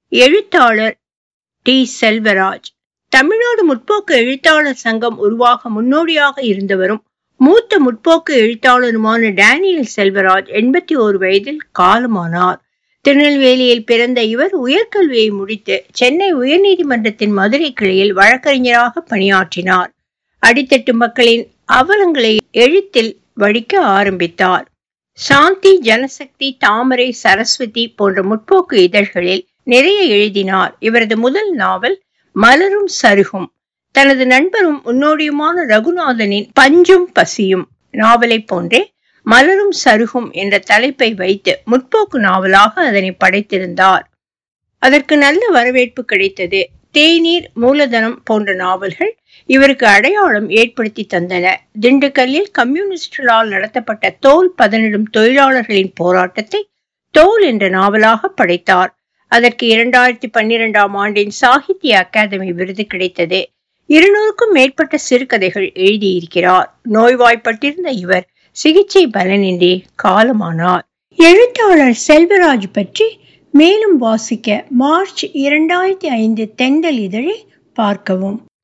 எழுத்தாளர் டி செல்வராஜ் தமிழ்நாடு முற்போக்கு எழுத்தாளர் சங்கம் உருவாக முன்னோடியாக இருந்தவரும் மூத்த முற்போக்கு எழுத்தாளருமான டேனியல் செல்வராஜ் எண்பத்தி ஓரு வயதில் காலமானார் திருநெல்வேலியில் பிறந்த இவர் உயர்கல்வியை முடித்து சென்னை உயர்நீதிமன்றத்தின் மதுரை கிளையில் வழக்கறிஞராக பணியாற்றினார் அடித்தட்டு மக்களின் அவலங்களை எழுத்தில் வடிக்க ஆரம்பித்தார் சாந்தி ஜனசக்தி தாமரை சரஸ்வதி போன்ற முற்போக்கு இதழ்களில் நிறைய எழுதினார் இவரது முதல் நாவல் மலரும் சருகும் தனது நண்பரும் முன்னோடியுமான ரகுநாதனின் பஞ்சும் பசியும் நாவலை போன்றே மலரும் சருகும் என்ற தலைப்பை வைத்து முற்போக்கு நாவலாக அதனை படைத்திருந்தார் அதற்கு நல்ல வரவேற்பு கிடைத்தது தேநீர் மூலதனம் போன்ற நாவல்கள் இவருக்கு அடையாளம் ஏற்படுத்தி தந்தன திண்டுக்கல்லில் கம்யூனிஸ்டுகளால் நடத்தப்பட்ட தோல் பதனிடும் தொழிலாளர்களின் போராட்டத்தை தோல் என்ற நாவலாக படைத்தார் அதற்கு இரண்டாயிரத்தி பன்னிரெண்டாம் ஆண்டின் சாகித்ய அகாதமி விருது கிடைத்தது இருநூறுக்கும் மேற்பட்ட சிறுகதைகள் எழுதியிருக்கிறார் நோய்வாய்ப்பட்டிருந்த இவர் சிகிச்சை பலனின்றி காலமானார் எழுத்தாளர் செல்வராஜ் பற்றி மேலும் வாசிக்க மார்ச் இரண்டாயிரத்தி ஐந்து தெண்டல் இதழை பார்க்கவும்